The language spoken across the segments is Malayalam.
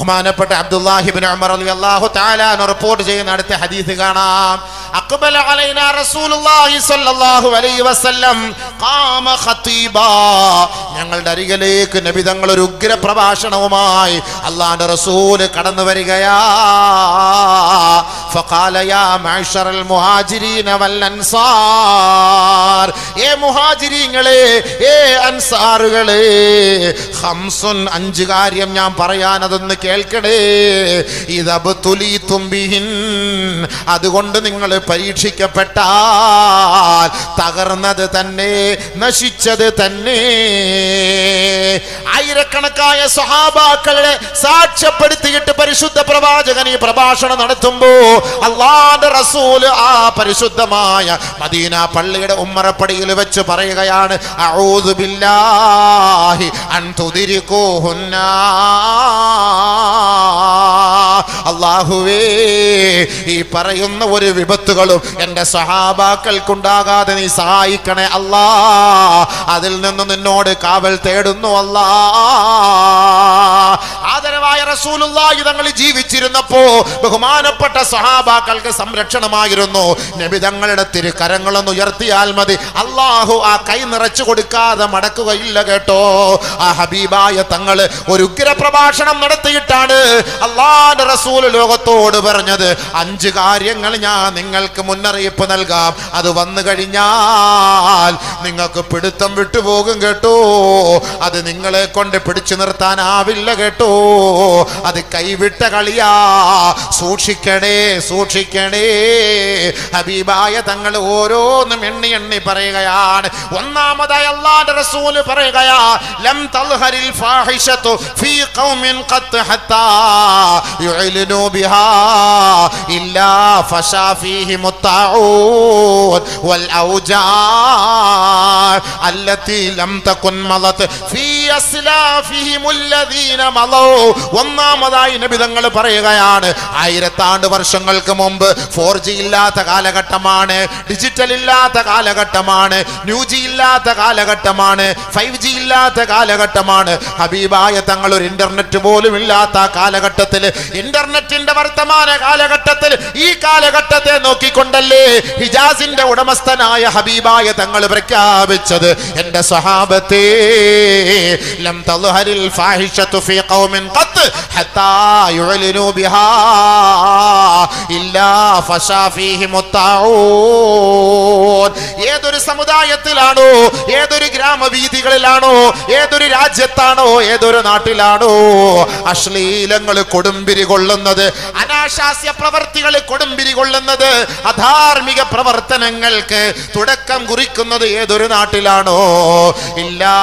ബഹുമാനപ്പെട്ട അബ്ദുല്ലാഹിബിൻ ഉമർ റളിയല്ലാഹു തആല അൻഹു റിപ്പോർട്ട് ചെയ്യുന്ന അടുത്ത ഹദീസ് കാണാം അഖ്ബല അലൈനാ റസൂലുള്ളാഹി സ്വല്ലല്ലാഹു അലൈഹി വസല്ലം ഖാമ ഖതീബാ ഞങ്ങളുടെ അരികിലേക്ക് നബി തങ്ങൾ ഒരു ഉഗ്ര പ്രഭാഷണവുമായി അള്ളാഹുവിന്റെ റസൂല് കടന്നു വരികയാ فقال يا معشر المهاجرين والأنصار ഏ മുഹാജിരിങ്ങളെ ഏ അൻസാറുകളെ ഹംസുൻ അഞ്ച് കാര്യം ഞാൻ പറയാൻ അതൊന്ന് കേൾക്കണേ ഇതബുലി തുമ്പിഹിൻ അതുകൊണ്ട് നിങ്ങൾ പരീക്ഷിക്കപ്പെട്ടാൽ തകർന്നത് തന്നെ നശിച്ചത് തന്നെ ആയിരക്കണക്കായ സഹാബാക്കളെ സാക്ഷ്യപ്പെടുത്തിയിട്ട് പരിശുദ്ധ പ്രവാചകൻ ഈ പ്രഭാഷണം നടത്തുമ്പോ അള്ളാന്റെ റസൂല് ആ പരിശുദ്ധമായ മദീന പള്ളിയുടെ ഉമ്മറപ്പടിയിൽ വെച്ച് പറയുകയാണ് അഊദു ബില്ലാഹി അൻ തുദിരികൂഹുന്ന അള്ളാഹുവേ ഈ പറയുന്ന ഒരു വിപത്തുകളും എൻ്റെ സഹാബാക്കൾക്കുണ്ടാകാതെ നീ സഹായിക്കണേ അല്ലാ അതിൽ നിന്ന് നിന്നോട് കാവൽ തേടുന്നു അല്ലാ ആദരവായ റസൂലുള്ളാഹി തങ്ങൾ ജീവിച്ചിരുന്നപ്പോ ബഹുമാനപ്പെട്ട സഹാബാക്കൾക്ക് സംരക്ഷണമായിരുന്നു നബി തങ്ങളുടെ തിരുക്കരങ്ങളൊന്ന് ഉയർത്തിയാൽ മതി അള്ളാഹു ആ കൈ നിറച്ചു കൊടുക്കാതെ മടക്കുകയില്ല കേട്ടോ ആ ഹബീബായ തങ്ങള് ഒരു ഉഗ്ര പ്രഭാഷണം നടത്തിയിട്ടാണ് അള്ളാന്റെ റസൂൽ ലോകത്തോട് പറഞ്ഞത് അഞ്ച് കാര്യങ്ങൾ ഞാൻ നിങ്ങൾക്ക് മുന്നറിയിപ്പ് നൽകാം അത് വന്നു കഴിഞ്ഞാൽ നിങ്ങൾക്ക് പിടുത്തം വിട്ടുപോകും കേട്ടോ അത് നിങ്ങളെ കൊണ്ട് പിടിച്ചു നിർത്താനാവില്ല കേട്ടോ അത് കൈവിട്ട കളിയാ സൂക്ഷിക്കണേ സൂക്ഷിക്കണേ ഹബീബായ തങ്ങൾ ഓരോന്നും എണ്ണി എണ്ണി പറയുകയാണ് ഒന്നാമതായി അള്ളാന്റെ റസൂല് പറയുകയാ ലം തൽഹരിൽ ഫാഹിഷത്തു ഫീ ഖൗമിൻ ഖത്ത് ഹത്താ യുഅ്ലിനു ബിഹാ ഇല്ലാ ഫശാ ഫീഹി മുത്തഊൻ വൽ ഔജാ അല്ലത്തി ലം തകുൻ മലത് ഫീ അസ്ലാഫിഹിം الذين മളൗ ഒന്നാമതായി നബി തങ്ങൾ പറയുകയാണ് ആയിരത്താണ്ട് വർഷങ്ങൾക്ക് മുമ്പ് ഫോർ ജി ഇല്ലാത്ത കാലഘട്ടമാണ് ഡിജിറ്റൽ ഇല്ലാത്ത കാലഘട്ടമാണ് ന്യൂ ജി ഇല്ലാത്ത കാലഘട്ടമാണ് ഫൈവ് ജി ഇല്ലാത്ത കാലഘട്ടമാണ് ഹബീബായ തങ്ങൾ ഒരു ഇന്റർനെറ്റ് പോലും ഇല്ലാത്ത ആ കാലഘട്ടത്തിൽ ഇന്റർനെറ്റിന്റെ വർത്തമാന കാലഘട്ടത്തിൽ ഈ കാലഘട്ടത്തെ നോക്കിക്കൊണ്ടല്ലേ ഹിജാസിന്റെ ഉടമസ്ഥനായ ഹബീബായ തങ്ങൾ പ്രഖ്യാപിച്ചത് എന്റെ സ്വഹാബത്തെ ലം തൽഹരിൽ ഫാഹിഷത്തു ഫീ ഖൗമിൻ ഖത്ത് ഹത്താ യുഅ്ലിനു ബിഹാ ഇല്ലാ ഫശാ ഫീഹി മുത്തഊൻ ഏതൊരു സമുദായത്തിലാണോ ഏതൊരു ഗ്രാമവീഥികളിലാണോ ഏതൊരു രാജ്യത്താണോ ഏതൊരു നാട്ടിലാണോ അശ്ലീലങ്ങൾ കൊടുമ്പിരി കൊള്ളുന്നത് അനാശാസ്യ പ്രവർത്തികൾ കൊടുമ്പിരി കൊള്ളുന്നത് അധാർമിക പ്രവർത്തനങ്ങൾക്ക് തുടക്കം കുറിക്കുന്നത് ഏതൊരു നാട്ടിലാണോ ഇല്ലാ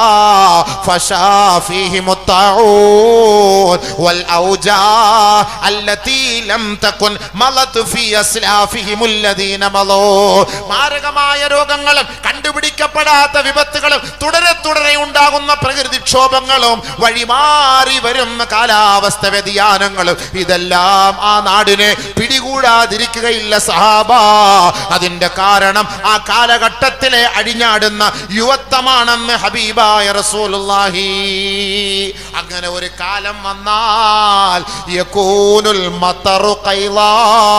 ഫശാ ഫീഹി മുത്തഊൻ വൽ ഔജാ അല്ലതീ ലം തകുൻ മലത് ഫീ അസ്ലാഫിഹിം الذين മളോ മാരകമായ രോഗങ്ങളും കണ്ടുപിടിക്കപ്പെടാത്ത വിപത്തുകളും തുടരെ തുടരെ ഉണ്ടാകുന്ന പ്രകൃതിക്ഷോഭങ്ങളും വഴിമാറി വരുന്ന കാലാവസ്ഥ വ്യതിയാനങ്ങളും ഇതെല്ലാം ആ നാടിനെ പിടികൂടാതിരിക്കുകയില്ല സഹാബ അതിന്റെ കാരണം ആ കാലഘട്ടത്തിലെ അഴിഞ്ഞാടുന്ന യുവത്വമാണെന്ന് ഹബീബായ റസൂലുള്ളാഹി അങ്ങനെ ഒരു കാലം വന്നാൽ യകൂനുൽ മതറു ഖൈലാ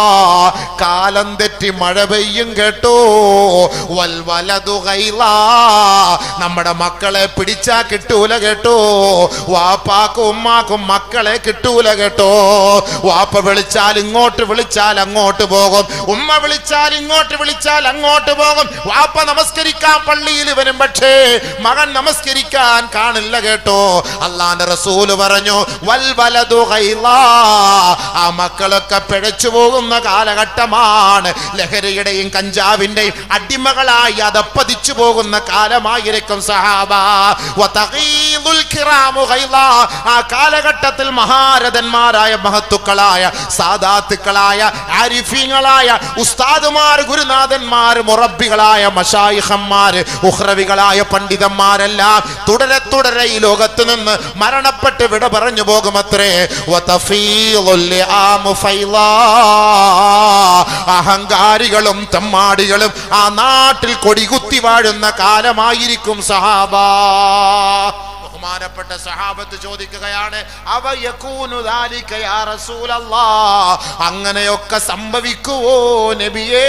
കാലം തെറ്റി മഴ പെയ്യും കേട്ടോ വൽ വലതു ഖൈലാ നമ്മുടെ മക്കളെ പിടിച്ചാ കിട്ടൂല കേട്ടോ വാപ്പാക്കും ഉമ്മാക്കും മക്കളെ കിട്ടൂല കേട്ടോ വാപ്പ വിളിച്ചാൽ ഇങ്ങോട്ട് വിളിച്ചാൽ അങ്ങോട്ട് പോകും ഉമ്മ വിളിച്ചാൽ ഇങ്ങോട്ട് വിളിച്ചാൽ അങ്ങോട്ട് പോകും വാപ്പ നമസ്കരിക്കാൻ പള്ളിയിൽ വരും പക്ഷേ മകൻ നമസ്കരിക്കാൻ കാണില്ല കേട്ടോ അള്ളാന്റെ റസൂല് പറഞ്ഞു വൽ വലതു ഖൈലാ ആ മക്കളൊക്കെ പിഴച്ചു പോകുന്ന കാലഘട്ടമാണ് ലഹരിയുടെയും കഞ്ചാവിന്റെയും അടിമകളായി അതപ്പതിച്ചു പോകുന്ന കാലമായിരിക്കും സഹാബ വതഗീദുൽ കിറാമു ഖൈലാ. ആ കാലഘട്ടത്തിൽ മഹാരഥന്മാരായ മഹത്തുക്കളായ സാദാത്തുക്കളായ ആരിഫീങ്ങളായ ഉസ്താദുമാർ ഗുരുനാഥന്മാർ മുറബികളായ മഷായിഹന്മാർ ഉഹ്രവികളായ പണ്ഡിതന്മാരെല്ലാം തുടരെ തുടരെ ഈ ലോകത്ത് നിന്ന് മരണപ്പെട്ട് വിട പറഞ്ഞു പോകുമത്രേ വതഫീളുൽ ലിആമു ഫൈലാ. അഹങ്കാരികളും തെമ്മാടികളും ആ നാട്ടിൽ കൊടികുത്തി വാഴുന്ന കാലമായിരിക്കും സഹാബ ബഹുമാനപ്പെട്ട സഹാബത്ത് ചോദിക്കുകയാണ് അവ യകൂനു ദാലിക യാ റസൂലല്ലാ അങ്ങനെയൊക്കെ സംഭവിക്കുവോ നബിയേ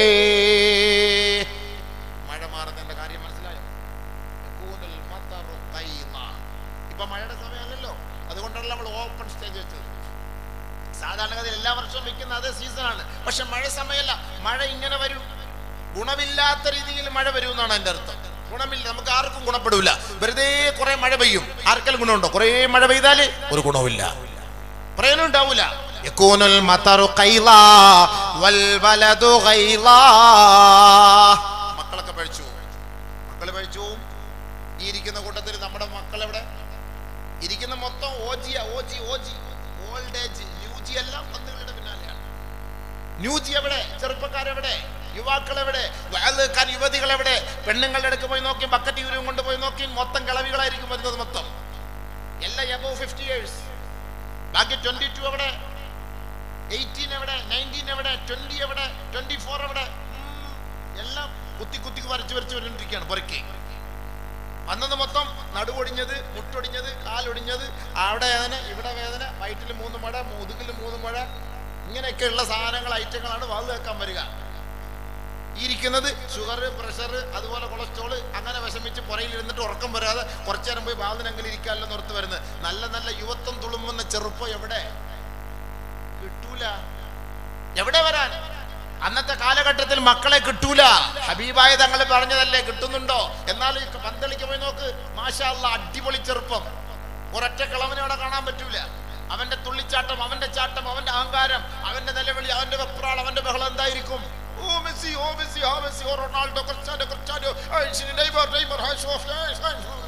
മഴ മാറുന്നതിന്റെ കാര്യം മനസ്സിലായോ യകൂനുൽ മതറു ഖൈള. ഇപ്പൊ മഴയുടെ സമയമല്ലല്ലോ അതുകൊണ്ടല്ല നമ്മൾ ഓപ്പൺ സ്റ്റേജ് വെച്ചത് സാധാരണഗതിയിൽ എല്ലാ വർഷവും വെക്കുന്ന അതേ സീസണാണ് പക്ഷെ മഴ സമയമല്ല മഴ ഇങ്ങനെ വരും ഗുണമില്ലാത്ത രീതിയിൽ മഴ വരും എന്നാണ് എൻ്റെ അർത്ഥം ഗുണമില്ല നമുക്ക് ആർക്കും ഗുണപ്പെടില്ല വെറുതെ കുറെ മഴ പെയ്യും ആർക്കെങ്കിലും ഗുണമുണ്ടോ കുറെ മഴ പെയ്താല് ഒരു ഗുണവുമില്ല പ്രയോജനം ഉണ്ടാവൂല യകൂനുൽ മതറു ഖൈളാ വൽ വലദു ഖൈളാ മക്കളൊക്കെ പഴിച്ചു പോകും. മക്കള് പഴിച്ചു പോവും. ഈ ഇരിക്കുന്ന കൂട്ടത്തിൽ നമ്മുടെ മക്കൾ എവിടെ ഇരിക്കുന്ന മൊത്തം ഓജിയ ഓജി ഓജി ഓൾഡ് ഏജ് ന്യൂജി എല്ലാം പന്തുകളുടെ പിന്നാലെയാണ് ന്യൂജി എവിടെ ചെറുപ്പക്കാരെവിടെ യുവാക്കൾ എവിടെ വയലുകാർ യുവതികൾ എവിടെ പെണ്ണുങ്ങളുടെ അടുക്ക് പോയി നോക്കി ബക്കറ്റ് യൂരിയും കൊണ്ട് പോയി നോക്കി മൊത്തം കിളവികളായിരിക്കും വരുന്നത് മൊത്തം എല്ലാം എബോ ഫിഫ്റ്റി ഇയേഴ്സ് ബാക്കി ട്വന്റി ടു എവിടെ എയ്റ്റീൻ എവിടെ നയൻറ്റീൻ എവിടെ ട്വന്റി എവിടെ ട്വന്റി ഫോർ എവിടെ ഉം, എല്ലാം കുത്തി കുത്തി വരച്ച് വരച്ച് വരണ്ടിരിക്കുകയാണ് പുറക്കി വന്നത് മൊത്തം നടുവൊടിഞ്ഞത് മുട്ടൊടിഞ്ഞത് കാലൊടിഞ്ഞത് അവിടെ വേദന ഇവിടെ വേദന വയറ്റിൽ മൂന്ന് മഴ മുതുകിൽ മൂന്ന് മഴ ഇങ്ങനെയൊക്കെയുള്ള സാധനങ്ങൾ ഐറ്റങ്ങളാണ് വാത് വെക്കാൻ വരിക ഈ ഇരിക്കുന്നത് ഷുഗർ പ്രഷർ അതുപോലെ കൊളസ്ട്രോൾ അങ്ങനെ വിഷമിച്ച് പുറയിൽ ഇരുന്നിട്ട് ഉറക്കം വരാതെ കുറച്ചു നേരം പോയി ബാലിനെങ്കിലും ഇരിക്കാമല്ലോ നിർത്ത് വരുന്നത് നല്ല നല്ല യുവത്വം തുളുമ്പുന്ന ചെറുപ്പം എവിടെ കിട്ടൂല എവിടെ വരാൻ അന്നത്തെ കാലഘട്ടത്തിൽ മക്കളെ കിട്ടൂല ഹബീബായ തങ്ങൾ പറഞ്ഞതല്ലേ കിട്ടുന്നുണ്ടോ എന്നാൽ ഈ പന്തളിക്ക് പോയി നോക്ക് മാഷാ അല്ലാ അടിപൊളി ചെറുപ്പം ഒരൊറ്റ കിളവനെ അവിടെ കാണാൻ പറ്റൂല അവന്റെ തുള്ളിച്ചാട്ടം അവന്റെ ചാട്ടം അവന്റെ അഹങ്കാരം അവന്റെ നിലവിളി അവന്റെ വെപ്രാൾ അവന്റെ ബഹളം എന്തായിരിക്കും ഓ മെസ്സി ഓ മെസ്സി ആ മെസ്സി ഓ റൊണാൾഡോ ക്രിസ്ത്യാനോ ക്രിസ്ത്യാനോ ഏയ് ശരി, നെയ്മർ നെയ്മർ ഹായ് ഷോഫ്, ഏയ് ഹായ് ഷോഫ്.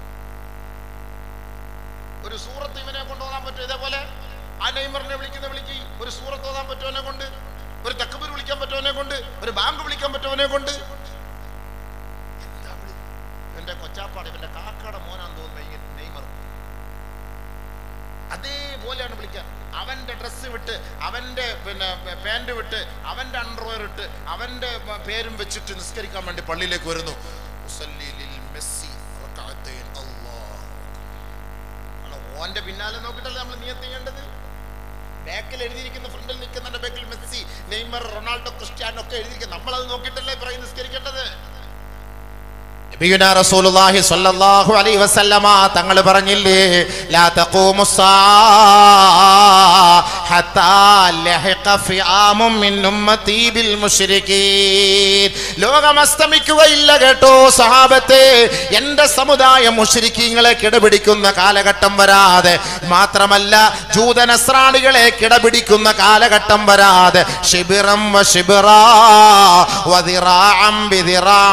ഒരു സൂറത്ത് ഇവനെ കൊണ്ട് ഓതാൻ പറ്റും ഇതേപോലെ ആ നെയ്മറിനെ വിളിക്കുന്ന വിളിക്ക് ഒരു സൂറത്ത് ഓതാൻ പറ്റുമവനെ കൊണ്ട് ഒരു തക്കബൂർ വിളിക്കാൻ പറ്റുമവനെ കൊണ്ട് ഒരു ബാങ്ക് വിളിക്കാൻ പറ്റുമവനെ കൊണ്ട് എന്താ വിളി? ഇവന്റെ കൊച്ചാപ്പാട് ഇവന്റെ കാക്കയുടെ മോനാന്ന് തോന്നുന്നു ഈ നെയ്മർ അതേപോലെയാണ് വിളിക്കാൻ അവന്റെ ഡ്രസ്സ് വിട്ട് അവന്റെ പിന്നെ പാന്റ് വിട്ട് അവന്റെ അണ്ടർവെയർ ഇട്ട് അവന്റെ പ- പേരും വെച്ചിട്ട് നിസ്കരിക്കാൻ വേണ്ടി പള്ളിയിലേക്ക് വരുന്നു ഉസല്ലി ലിൽ മെസ്സി റകഅത്തൈൻ അല്ലാഹ് അല്ല, ഓന്റെ പിന്നാലെ നോക്കിയിട്ടല്ലേ നമ്മൾ നിയത്ത് ചെയ്യേണ്ടത് ബാക്കിൽ എഴുതിയിരിക്കുന്ന ഫ്രണ്ടിൽ നിൽക്കുന്നതിന്റെ ബാക്കിൽ മെസ്സി നെയ്മർ റൊണാൾഡോ ക്രിസ്ത്യാനോ ഒക്കെ എഴുതിയിരിക്കുന്നത് നമ്മളത് നോക്കിയിട്ടല്ലേ പറയും നിസ്കരിക്കേണ്ടത് നബിയുനാ റസൂലുള്ളാഹി സ്വല്ലല്ലാഹു അലൈഹി വസല്ലമ തങ്ങൾ പറഞ്ഞില്ലേ ലാ തഖൂമു ഹത്താ ലഹിഖ ഫിആമും മിൻ ഉമ്മത്തി ബിൽ മുശ്രികീൻ ലോകം അസ്തമിക്കുകയില്ല കേട്ടോ സഹാബത്തെ എൻ്റെ സമുദായം മുശ്രിക്കീങ്ങളെ കിടപിടിക്കുന്ന കാലഘട്ടം വരാതെ മാത്രമല്ല ജൂതനസ്രാണികളെ കിടപിടിക്കുന്ന കാലഘട്ടം വരാതെ ഷിബിറം വ ഷിബിറാ വദിറാഅം ബിദിറാ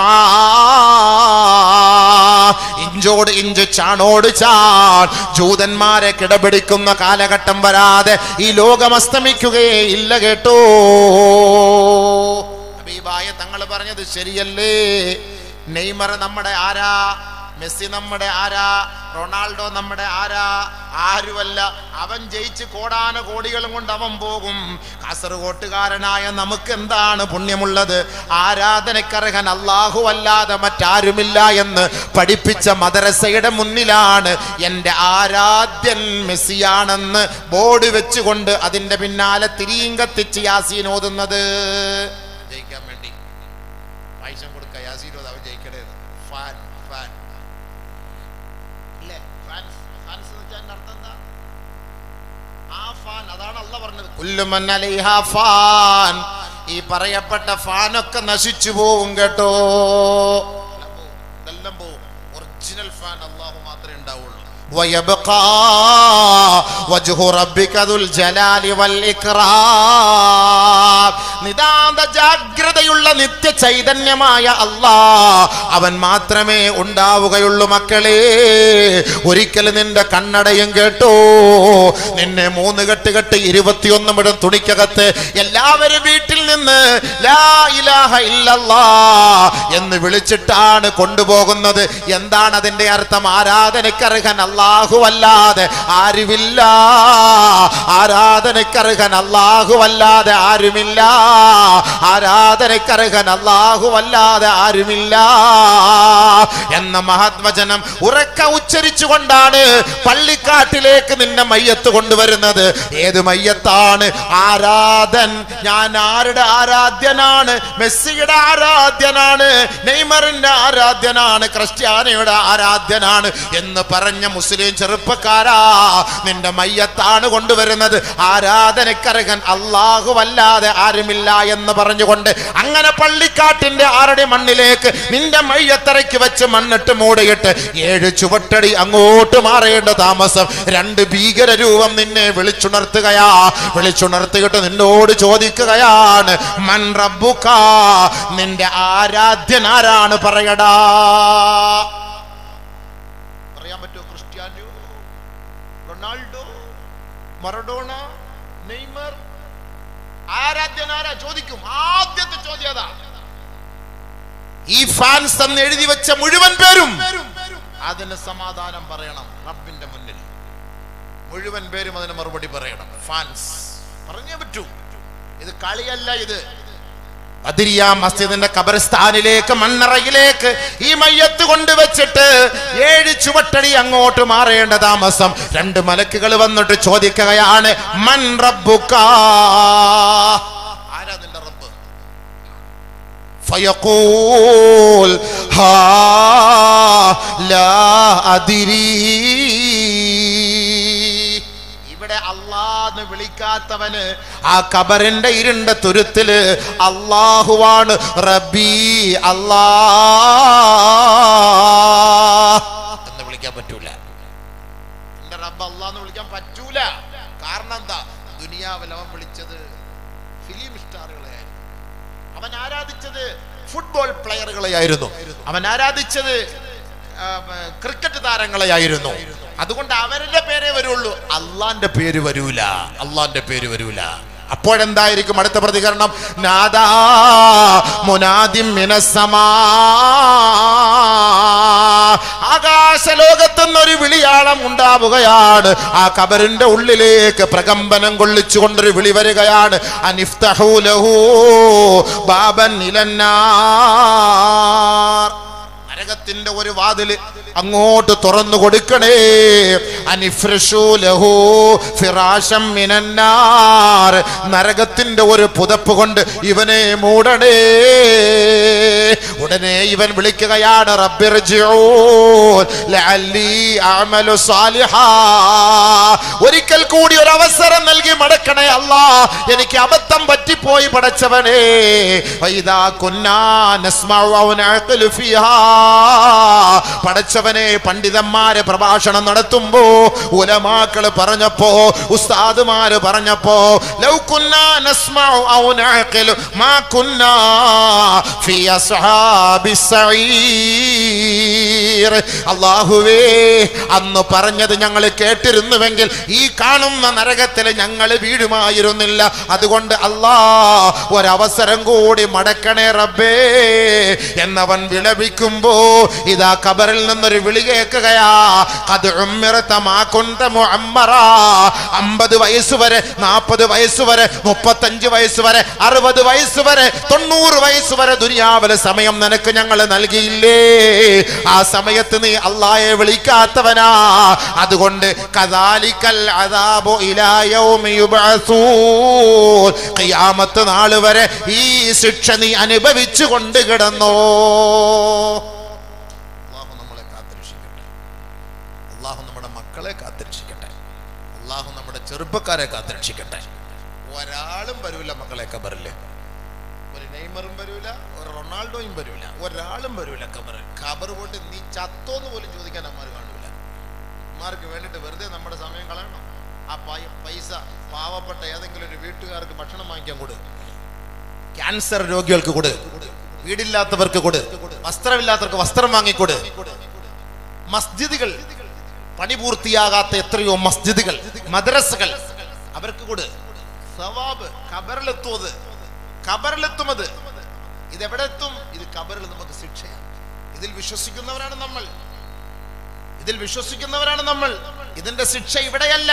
ഇഞ്ചോട് ഇഞ്ച് ചാണോട് ചാൺ ജൂതന്മാരെ കിടപിടിക്കുന്ന കാലഘട്ടം വരാതെ ഈ ലോകം അസ്തമിക്കുകയേ ഇല്ല കേട്ടോ ഹബീബായ തങ്ങൾ പറഞ്ഞത് ശരിയല്ലേ നെയ്മർ നമ്മുടെ ആരാ മെസ്സി നമ്മുടെ ആരാ റൊണാൾഡോ നമ്മുടെ ആരാ ആരുമല്ല അവൻ ജയിച്ച് കോടാന കോടികളും കൊണ്ട് അവൻ പോകും കാസർഗോട്ടുകാരനായ നമുക്ക് എന്താണ് പുണ്യമുള്ളത് ആരാധനക്കർഹൻ അള്ളാഹു അല്ലാതെ മറ്റാരുമില്ല എന്ന് പഠിപ്പിച്ച മദ്രസയുടെ മുന്നിലാണ് എൻ്റെ ആരാധ്യൻ മെസ്സിയാണെന്ന് ബോർഡ് വെച്ചുകൊണ്ട് അതിൻ്റെ പിന്നാലെ തിരിയും കത്തിച്ച് യാസീൻ ഓതുന്നത് ജയിക്കാൻ വേണ്ടി പൈസ കൊടുക്ക യാസീൻ ഓത് അവൻ ജയിക്കണേ ഫാൻ ഫാൻ ഇല്ലേ ഫാൻസ് ഫാൻസ് എന്ന് വെച്ചാൽ അതിന്റെ അർത്ഥം എന്താ ആ ഫാൻ അതാണ് അല്ല പറഞ്ഞത് കുല്ലുമൻ അലൈഹാ ഫാൻ ഈ പറയപ്പെട്ട ഫാനൊക്കെ നശിച്ചു പോവും കേട്ടോ എല്ലാം പോവും. ഇതെല്ലാം പോവും ഒറിജിനൽ ഫാൻ അള്ളാഹു മാത്രമേ ഉണ്ടാവുള്ളൂ ويبقى وجه ربك ذو الجلال والإكرام നിതാന്ത ജാഗ്രതയുള്ള നിത്യ ചൈതന്യമായ അല്ലാ അവൻ മാത്രമേ ഉണ്ടാവുകയുള്ളൂ മക്കളെ ഒരിക്കൽ നിന്റെ കണ്ണടയും കേട്ടോ നിന്നെ മൂന്ന് കെട്ട് കെട്ട് ഇരുപത്തിയൊന്നും ഇടം തുണിക്കകത്ത് എല്ലാവരും വീട്ടിൽ നിന്ന് ലാ ഇലാഹ ഇല്ലല്ലാ എന്ന് വിളിച്ചിട്ടാണ് കൊണ്ടുപോകുന്നത് എന്താണ് അതിന്റെ അർത്ഥം ആരാധനക്കർഹൻ അല്ലാഹു അല്ലാതെ ആരുമില്ല ആരാധനക്കർഹൻ അല്ലാഹുവല്ലാതെ ആരുമില്ല ആരാധനക്കർഹൻ അല്ലാഹുവല്ലാതെ ആരുമില്ല എന്ന മഹാത്മജനം ഉറക്ക ഉച്ചരിച്ചുകൊണ്ടാണ് പള്ളിക്കാട്ടിലേക്ക് നിന്നെ മയ്യത്ത് കൊണ്ടുവരുന്നത് ഏത് മയ്യത്താണ് ആരാധൻ ഞാൻ ആരുടെ ആരാധ്യനാണ് മെസ്സിയുടെ ആരാധ്യനാണ് നെയ്മറിന്റെ ആരാധ്യനാണ് ക്രിസ്ത്യാനിയുടെ ആരാധ്യനാണ് എന്ന് പറഞ്ഞ മുസ്ലിം ചെറുപ്പക്കാരാ നിന്റെ മയ്യത്താണ് കൊണ്ടുവരുന്നത് ആരാധനക്കരകൻ അല്ലാഹുവല്ലാതെ ആരുമില്ല എന്ന് പറഞ്ഞുകൊണ്ട് അങ്ങനെ പള്ളിക്കാട്ടിന്റെ ആരുടെ മണ്ണിലേക്ക് നിന്റെ മയ്യത്തറയ്ക്ക് വെച്ച് മണ്ണിട്ട് മൂടിയിട്ട് ഏഴ് ചുവട്ടടി അങ്ങോട്ട് മാറേണ്ട താമസം രണ്ട് ഭീകര രൂപം നിന്നെ വിളിച്ചുണർത്തുകയാ വിളിച്ചുണർത്തിയിട്ട് നിന്നോട് ചോദിക്കുകയാണ് മൻ റബ്ബുക നിന്റെ ആരാധ്യൻ ആരാണ് പറയടാ പറയാൻ പറ്റുമോ ക്രിസ്ത്യാനോ റൊണാൾഡോ മറഡോണ നെയ്മർ ആരാധ്യൻ ആരാ ചോദിക്കും ആദ്യത്തെ ചോദ്യം അതാ ഈ ഫാൻസ് എന്ന് എഴുതി വെച്ച മുഴുവൻ പേരും അതിന് സമാധാനം പറയണം റബ്ബിന്റെ മുന്നിൽ മുഴുവൻ പേരും അതിന് മറുപടി പറയണം ഫാൻസ് പറഞ്ഞേ പറ്റൂ ഇത് കളിയല്ല ഇത് ബദരിയ മസ്ജിദിന്റെ ഖബർസ്ഥാനിലേക്ക് മണ്ണറയിലേക്ക് ഈ മയ്യത്ത് കൊണ്ടുവച്ചിട്ട് ഏഴ് ചുവട്ടടി അങ്ങോട്ട് മാറേണ്ട താമസം രണ്ട് മലക്കുകൾ വന്നിട്ട് ചോദിക്കുകയാണ് മൻ റബ്ബുക ആരാ നിന്റെ റബ്ബ് فيقول ها لا أدري ഇവിടെ അള്ളാന്ന് വിളിക്കാത്തവന് ആ കബറിന്റെ ഇരുണ്ട തുരുത്തില് അള്ളാഹുവാണ് റബ്ബി അല്ലാ എന്ന് വിളിക്കാൻ പറ്റൂല എന്റെ റബ്ബ് അള്ളാന്ന് വിളിക്കാൻ പറ്റൂല കാരണം എന്താ ദുനിയാവിൽ അവൻ വിളിച്ചത് ഫിലിം സ്റ്റാറുകളെയായിരുന്നു അവൻ ആരാധിച്ചത് ഫുട്ബോൾ പ്ലെയറുകളെയായിരുന്നു അവൻ ആരാധിച്ചത് ആ, ക്രിക്കറ്റ് താരങ്ങളെയായിരുന്നു അതുകൊണ്ട് അവരുടെ പേരേ വരുള്ളൂ അള്ളാന്റെ പേര് വരൂല അള്ളാന്റെ പേര് വരൂല അപ്പോഴെന്തായിരിക്കും അടുത്ത പ്രതികരണം നാദാ മുനാദിം മിനസ്സമാ ആകാശലോകത്തുനിന്നൊരു വിളിയാളം ഉണ്ടാവുകയാണ് ആ കബറിന്റെ ഉള്ളിലേക്ക് പ്രകമ്പനം കൊള്ളിച്ചുകൊണ്ടൊരു വിളി വരികയാണ് അനിഫ്തഹൂ ലഹൂ ബാബൻ ഇലന്നാർ നരകത്തിന്റെ ഒരു വാതില് അങ്ങോട്ട് തുറന്നു കൊടുക്കണേ അനിഫ്രഷു ലഹു ഫിറാശം മിനന്നാർ നരകത്തിന്റെ ഒരു പുതപ്പ് കൊണ്ട് ഇവനെ മൂടണേ ഉടനെ ഇവൻ വിളിക്കുകയാണ് റബ്ബിർജിഊൻ ലഅല്ലി അഅമലു സാലിഹാ ഒരിക്കൽ കൂടി ഒരു അവസരം നൽകി മടക്കണേ അല്ലാ എനിക്ക് അബദ്ധം പറ്റിപ്പോയി പടച്ചവനെ വൈദാ കുന്നാ നസ്മഉ ഔ നഅഖിലു ഫീഹാ പടച്ചവനെ പണ്ഡിതന്മാര് പ്രഭാഷണം നടത്തുമ്പോ ഉലമാക്കള് പറഞ്ഞപ്പോ ഉസ്താദുമാര് പറഞ്ഞപ്പോ ലൗ കുന്നാ നസ്മഉ ഔ നഅഖിലു മാ കുന്നാ ഫീ അസ്ഹാബിസ് സഈർ അല്ലാഹുവേ അന്ന് പറഞ്ഞത് ഞങ്ങൾ കേട്ടിരുന്നുവെങ്കിൽ ഈ കാണുന്ന നരകത്തിൽ ഞങ്ങൾ വീഴുമായിരുന്നില്ല അതുകൊണ്ട് അല്ലാ ഒരവസരം കൂടി മടക്കണേ റബ്ബേ എന്നവൻ വിളപിക്കുമ്പോ ഇതാ ഖബറിൽ നിന്നൊരു വിളി കേൾക്കുകയാ ഖദ് ഉമ്മിറത മാ കുന്ത മുഅമ്മറാ അമ്പത് വയസ്സ് വരെ നാൽപ്പത് വയസ്സ് വരെ മുപ്പത്തഞ്ച് വയസ്സ് വരെ അറുപത് വയസ്സ് വരെ തൊണ്ണൂറ് വയസ്സ് വരെ ദുനിയാവിലെ സമയം നിനക്ക് ഞങ്ങൾ നൽകിയില്ലേ ആ സമയത്ത് നീ അള്ളായെ വിളിക്കാത്തവനാ അതുകൊണ്ട് കദാലിക്കൽ അദാബു ഇലാ യൗമി യുബ്അസൂൻ ഖിയാമത്ത് നാൾ വരെ ഈ ശിക്ഷ നീ അനുഭവിച്ചു കൊണ്ട് കിടന്നോ അള്ളാഹു നമ്മളെ കാത്തിരക്ഷിക്കട്ടെ അള്ളാഹു നമ്മുടെ മക്കളെ കാത്തിരക്ഷിക്കട്ടെ അള്ളാഹു നമ്മുടെ ചെറുപ്പക്കാരെ കാത്തിരക്ഷിക്കട്ടെ ഒരാളും വരൂല മക്കളെ കബറില് ഒരു നെയ്മറും വരൂല ഒരു റൊണാൾഡോയും വരൂല ഒരാളും വരൂല കബറ് കബർ കൊണ്ട് നീ ചത്തോന്ന് പോലും ചോദിക്കാൻ അമ്മമാർ കാണൂല അമ്മമാർക്ക് വേണ്ടിട്ട് വെറുതെ നമ്മുടെ സമയം കളയണം ആ പൈ- പൈസ പാവപ്പെട്ട ഏതെങ്കിലും ഒരു വീട്ടുകാർക്ക് ഭക്ഷണം വാങ്ങിക്കാൻ കൊടു ക്യാൻസർ രോഗികൾക്ക് കൊടു വീടില്ലാത്തവർക്ക് കൊടു വസ്ത്രമില്ലാത്തവർക്ക് വസ്ത്രം വാങ്ങിക്കൊട് മസ്ജിദുകൾ പണി പൂർത്തിയാകാത്ത എത്രയോ മസ്ജിദുകൾ മദ്രസകൾ അവർക്ക് കൊടു സവാബ് ഖബറിലെത്തുന്നത് ഖബറിലെത്തുന്നത് ഇതെവിടെ എത്തും ഇത് ഖബറിൽ നമുക്ക് ശിക്ഷയാണ് ഇതിൽ വിശ്വസിക്കുന്നവരാണ് നമ്മൾ ഇതിൽ വിശ്വസിക്കുന്നവരാണ് നമ്മൾ ഇതിന്റെ ശിക്ഷ ഇവിടെയല്ല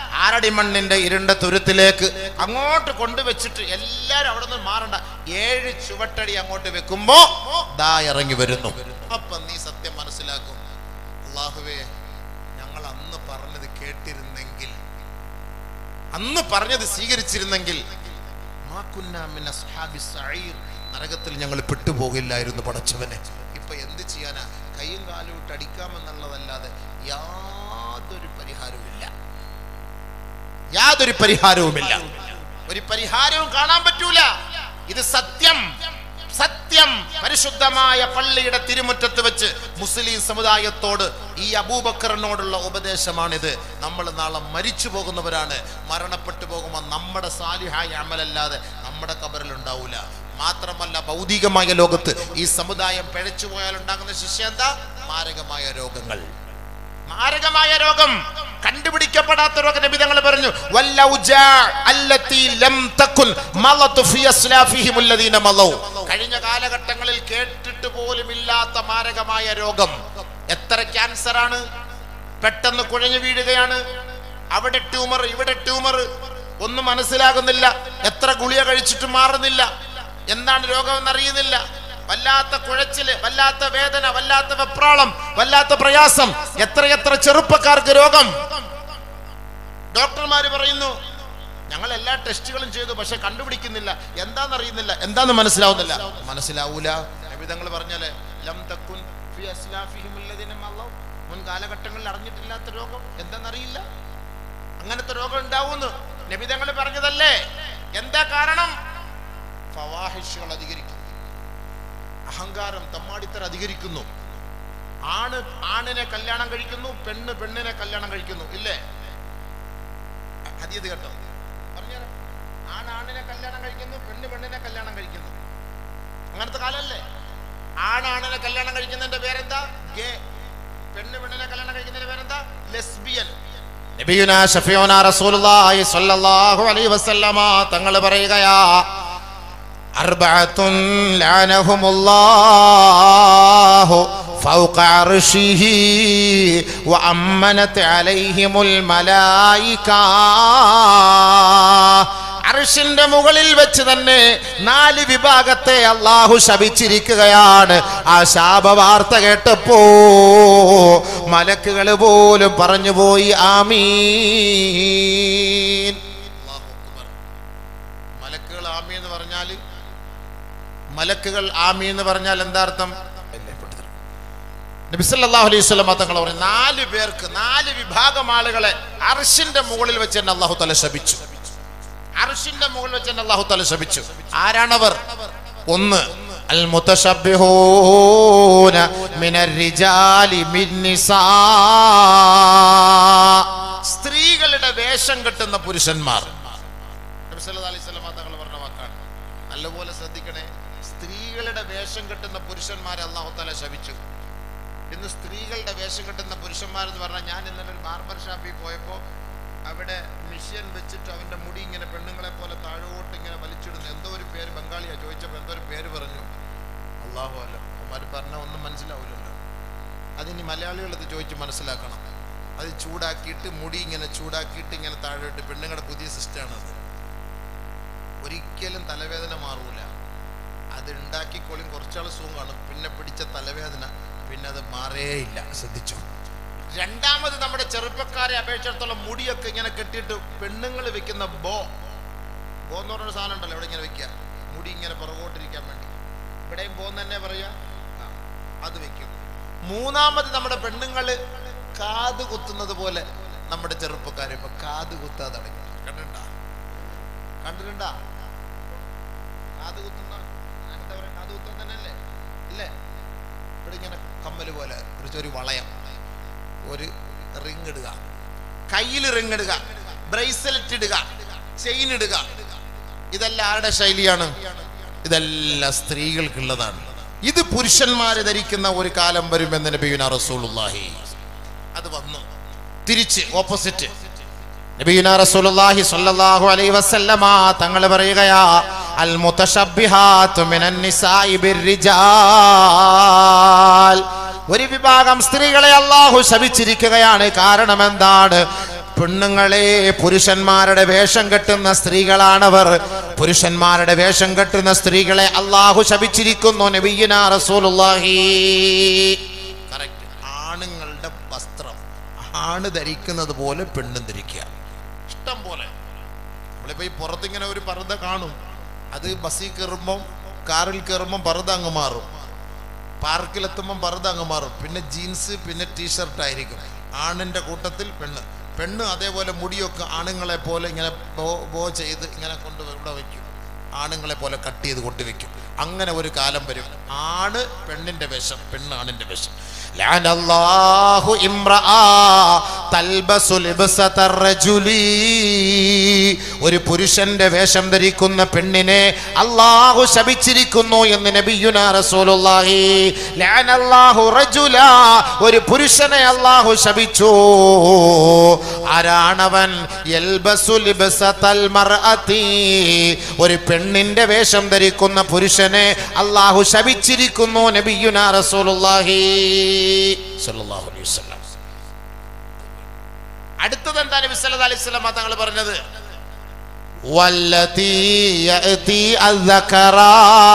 ആറടി മണ്ണിന്റെ ഇരുണ്ട തുരുത്തിലേക്ക് അങ്ങോട്ട് കൊണ്ടുവച്ചിട്ട് എല്ലാരും അവിടെ നിന്ന് മാറണ്ട ഏഴ് ചുവട്ടടി അങ്ങോട്ട് വെക്കുമ്പോ ദാ ഇറങ്ങി വരുന്നു അപ്പൊ നീ സത്യം മനസ്സിലാക്കും അള്ളാഹുവേ ഞങ്ങൾ അന്ന് പറഞ്ഞത് കേട്ടിരുന്നെങ്കിൽ അന്ന് പറഞ്ഞത് സ്വീകരിച്ചിരുന്നെങ്കിൽ മാ കുന്നാ മിൻ അസ്ഹാബി സഈർ. നരകത്തിൽ ഞങ്ങൾ പെട്ടുപോകില്ലായിരുന്നു പടച്ചവനെ ഇപ്പൊ എന്ത് ചെയ്യാനാ കൈയും കാലും ഇട്ട് അടിക്കാമെന്നുള്ളതല്ലാതെ യാതൊരു പരിഹാരവുമില്ല യാതൊരു പരിഹാരവുമില്ല ഒരു പരിഹാരവും കാണാൻ പറ്റൂല ഇത് സത്യം സത്യം പരിശുദ്ധമായ പള്ളിയുടെ തിരുമുറ്റത്ത് വെച്ച് മുസ്ലിം സമുദായത്തോട് ഈ അബൂബക്കറിനോടുള്ള ഉപദേശമാണിത് നമ്മൾ നാളെ മരിച്ചു പോകുന്നവരാണ് മരണപ്പെട്ടു പോകുമ്പോൾ നമ്മുടെ സാലിഹായ അമലല്ലാതെ നമ്മുടെ കബറിൽ ഉണ്ടാവൂല മാത്രമല്ല ഭൗതികമായ ലോകത്ത് ഈ സമുദായം പിഴച്ചു പോയാൽ ഉണ്ടാകുന്ന ശിക്ഷ എന്താ മാരകമായ രോഗങ്ങൾ മാരകമായ രോഗം കണ്ടുപിടിക്കപ്പെടാത്ത രോഗം നബി തങ്ങൾ പറഞ്ഞു വല്ലൗജാ അല്ലത്തി ലം തകുൻ മളതു ഫി അസ്ലാഫിഹിം അല്ലദീന മളൗ കഴിഞ്ഞ കാലഘട്ടങ്ങളിൽ കേട്ടിട്ട് പോലും ഇല്ലാത്ത മാരകമായ രോഗം എത്ര ക്യാൻസർ ആണ് പെട്ടെന്ന് കുഴഞ്ഞു വീഴുകയാണ് അവിടെ ട്യൂമർ ഇവിടെ ട്യൂമർ ഒന്നും മനസ്സിലാകുന്നില്ല എത്ര ഗുളിക കഴിച്ചിട്ട് മാറുന്നില്ല എന്താണ് രോഗമെന്ന് അറിയുന്നില്ല വല്ലാത്ത കുഴച്ചില് വല്ലാത്ത വേദന വല്ലാത്ത വെപ്രാളം വല്ലാത്ത പ്രയാസം എത്രയെത്ര ചെറുപ്പക്കാർക്ക് രോഗം ഡോക്ടർമാര് പറയുന്നു ഞങ്ങൾ എല്ലാ ടെസ്റ്റുകളും ചെയ്തു പക്ഷെ കണ്ടുപിടിക്കുന്നില്ല എന്താന്ന് അറിയുന്നില്ല എന്താന്ന് മനസ്സിലാവുന്നില്ല മനസ്സിലാവൂല നബിതങ്ങൾ പറഞ്ഞാല് ലം തക്കുൻ ഫി അസ്ലാഫിഹിം അല്ലദീന മളൗ. മുൻ കാലഘട്ടങ്ങളിൽ അറിഞ്ഞിട്ടില്ലാത്ത രോഗം എന്താണെന്നറിയില്ല അങ്ങനത്തെ രോഗം ഉണ്ടാവുന്നു നബിതങ്ങൾ പറഞ്ഞതല്ലേ എന്താ കാരണം ഫവാഹിഷുകൾ അധികരിക്കുന്നു അഹങ്കാരം തമ്മാടിത്തര അധികരിക്കുന്നു ആണ് ആണിനെ കല്യാണം കഴിക്കുന്നു പെണ്ണ് പെണ്ണിനെ കല്യാണം കഴിക്കുന്നു ഇല്ലേ ഹദീത് കേട്ടോ പറഞ്ഞുതരാം ആണ് ആണിനെ കല്യാണം കഴിക്കുന്നു പെണ്ണ് പെണ്ണിനെ കല്യാണം കഴിക്കുന്നു അങ്ങനത്തെ കാലല്ലേ ആണാണിനെ കല്യാണം കഴിക്കുന്നതിന്റെ പേരെന്താ ഗേ പെണ്ണ് പെണ്ണിനെ കല്യാണം കഴിക്കുന്നതിന്റെ പേരെന്താ ലെസ്ബിയൻ നബിയുന ഷഫിയോന റസൂലുള്ളാഹി സ്വല്ലല്ലാഹു അലൈഹി വസല്ലമ തങ്ങൾ പറയുകയാ أربعة لعنهم الله فوق عرشه وأمنت عليهم الملائكة അർഷിന്റെ മുകളിൽ വെച്ച് തന്നെ നാല് വിഭാഗത്തെ അള്ളാഹു ശപിച്ചിരിക്കുകയാണ് ആ ശാപവാർത്ത കേട്ടപ്പോ മലക്കുകൾ പോലും പറഞ്ഞുപോയി ആമീൻ മലക്കുകൾ ആമി എന്ന് പറഞ്ഞാൽ മലക്കുകൾ ആമി എന്ന് പറഞ്ഞാൽ എന്താ അർത്ഥം നബിസല്ലാഹു അലൈഹി സ്വലമ തങ്ങൾ പറഞ്ഞു നാല് പേർക്ക് നാല് വിഭാഗം ആളുകളെ അർഷിന്റെ മുകളിൽ വെച്ച് തന്നെ അള്ളാഹു തല ശപിച്ചു അർഷിന്റെ മുകളിൽ വെച്ച് തന്നെ അള്ളാഹു തല ശപിച്ചു ആരാണവർ ഒന്ന് അൽ മുതശബ്ബിഹൂന മിനർ റിജാലി മിന്നിസാ സ്ത്രീകളുടെ വേഷം കെട്ടുന്ന പുരുഷന്മാർ നബി സല്ലല്ലാഹു അലൈഹി വസല്ലമ തങ്ങൾ പറഞ്ഞ വാക്കാണ് നല്ലപോലെ ശ്രദ്ധിക്കണേ സ്ത്രീകളുടെ വേഷം കെട്ടുന്ന പുരുഷന്മാരെ അള്ളാഹു താല ശപിച്ചു ഇന്ന് സ്ത്രീകളുടെ വേഷം കെട്ടുന്ന പുരുഷന്മാരെന്ന് പറഞ്ഞാൽ ഞാൻ ഇന്നലെ ഒരു ബാർബർ ഷാപ്പിൽ പോയപ്പോൾ അവിടെ മിഷ്യൻ വെച്ചിട്ട് അവൻ്റെ മുടി ഇങ്ങനെ പെണ്ണുങ്ങളെ പോലെ താഴോട്ട് ഇങ്ങനെ വലിച്ചിടുന്നു എന്തോ ഒരു പേര് ബംഗാളിയാ ചോദിച്ചപ്പോൾ എന്തോ ഒരു പേര് പറഞ്ഞു അള്ളാഹു അല്ല അവന്മാർ പറഞ്ഞാൽ ഒന്നും മനസ്സിലാവില്ലല്ലോ അതിനി മലയാളികൾ ഇത് ചോദിച്ച് മനസ്സിലാക്കണം അത് ചൂടാക്കിയിട്ട് മുടി ഇങ്ങനെ ചൂടാക്കിയിട്ട് ഇങ്ങനെ താഴോട്ട് പെണ്ണുങ്ങളുടെ പുതിയ സിസ്റ്റമാണ് അത് ഒരിക്കലും തലവേദന മാറൂല അത് ഉണ്ടാക്കിക്കോളും കുറച്ചാൾ സുഖമാണ് പിന്നെ പിടിച്ച തലവേദന പിന്നെ അത് മാറേയില്ല ശ്രദ്ധിച്ചോ രണ്ടാമത് നമ്മുടെ ചെറുപ്പക്കാരെ അപേക്ഷിച്ചിടത്തോളം മുടിയൊക്കെ ഇങ്ങനെ കെട്ടിയിട്ട് പെണ്ണുങ്ങൾ വെക്കുന്ന ബോ ബോ എന്ന് പറഞ്ഞ സാധനം ഉണ്ടല്ലോ ഇവിടെ ഇങ്ങനെ വെക്കുക മുടി ഇങ്ങനെ പുറകോട്ടിരിക്കാൻ വേണ്ടി ഇവിടെയും ബോ എന്ന് തന്നെ പറയുക ആ, അത് വെക്കും മൂന്നാമത് നമ്മുടെ പെണ്ണുങ്ങള് കാത് കുത്തുന്നത് പോലെ നമ്മുടെ ചെറുപ്പക്കാരെ ഇപ്പൊ കാത് കുത്താതെ തുടങ്ങി കണ്ടിട്ടുണ്ടാ കണ്ടിട്ടുണ്ടാ കാത് കുത്തുന്ന എന്താ പറയാ കാത് കുത്താൻ തന്നെയല്ലേ ഇല്ലേ ഇവിടെ ഇങ്ങനെ കമ്മല് പോലെ ഒരു ഒരു വളയം ഒരു റിങ് ഇടുക കയ്യിൽ റിങ് ഇടുക ബ്രേസ്ലെറ്റ് ഇടുക ചെയിൻ ഇടുക ഇതെല്ലാം ആരുടെ ശൈലിയാണ് ഇതെല്ലാം സ്ത്രീകൾക്കുള്ളതാണ് ഇത് പുരുഷന്മാര് ധരിക്കുന്ന ഒരു കാലം വരുമെന്ന് നബിയുന റസൂലുള്ളാഹി അത് വന്നു തിരിച്ച് ഓപ്പോസിറ്റ് നബിയുന റസൂലുള്ളാഹി സ്വല്ലല്ലാഹു അലൈഹി വസല്ലമ തങ്ങൾ പറയുകയാ അൽ മുതശബ്ബിഹാത്തു മിനൻ നിസാഇ ബിർരിജാൽ ഒരു വിഭാഗം സ്ത്രീകളെ അള്ളാഹു ശപിച്ചിരിക്കുകയാണ് കാരണം എന്താണ് പെണ്ണുങ്ങളെ പുരുഷന്മാരുടെ വേഷം കെട്ടുന്ന സ്ത്രീകളാണവർ പുരുഷന്മാരുടെ വേഷം കെട്ടുന്ന സ്ത്രീകളെ അള്ളാഹു ശപിച്ചിരിക്കുന്നു നബിയുന റസൂലുള്ളാഹി കറക്റ്റ് ആണുങ്ങളുടെ വസ്ത്രം ആണ് ധരിക്കുന്നത് പോലെ പെണ്ണും ധരിക്കുക ഇഷ്ടം പോലെ നമ്മളിപ്പോ ഈ പുറത്തിങ്ങനെ ഒരു പർദ്ദ കാണും അത് ബസ്സിൽ കയറുമ്പം കാറിൽ കയറുമ്പം പർദ്ദ അങ്ങ് മാറും പാർക്കിലെത്തുമ്പം പർദ്ദ അങ്ങ് മാറും പിന്നെ ജീൻസ് പിന്നെ ടീഷർട്ട് ആയിരിക്കും ആണിൻ്റെ കൂട്ടത്തിൽ പെണ്ണ് പെണ്ണ് അതേപോലെ മുടിയൊക്കെ ആണുങ്ങളെ പോലെ ഇങ്ങനെ ബോ ബോ ചെയ്ത് ഇങ്ങനെ കൊണ്ട് ഇവിടെ വയ്ക്കും ആണുങ്ങളെ പോലെ കട്ട് ചെയ്ത് കൊണ്ടുവയ്ക്കും അങ്ങനെ ഒരു കാലം വരും ആണ് പെണ്ണിന്റെ വേഷം പെണ്ണ് ആണിന്റെ വേഷം ലഅനല്ലാഹു ഇംറആ തൽബസു ലിബ്സത റജുലി ഒരു പുരുഷന്റെ വേഷം ധരിക്കുന്ന പെണ്ണിനെ അള്ളാഹു ശപിച്ചിരിക്കുന്നു എന്ന് നബിയുന റസൂലുള്ളാഹി ലഅനല്ലാഹു റജുല ഒരു പുരുഷനെ അള്ളാഹു ശപിച്ചു ആരാണവൻ യൽബസു ലിബ്സതൽ മർഅതി ഒരു പെണ്ണിന്റെ വേഷം ധരിക്കുന്ന പുരുഷനെ അള്ളാഹു ശപിച്ചിരിക്കുന്നു നബിയുന റസൂലുള്ളാഹി സ്വല്ലല്ലാഹു അലൈഹി വസല്ലം അടുത്തത് എന്താ നബി സല്ലല്ലാഹു അലൈഹി വസല്ലം തങ്ങൾ പറഞ്ഞത് വല്ലതീ യഅതി അദ്ദകറാ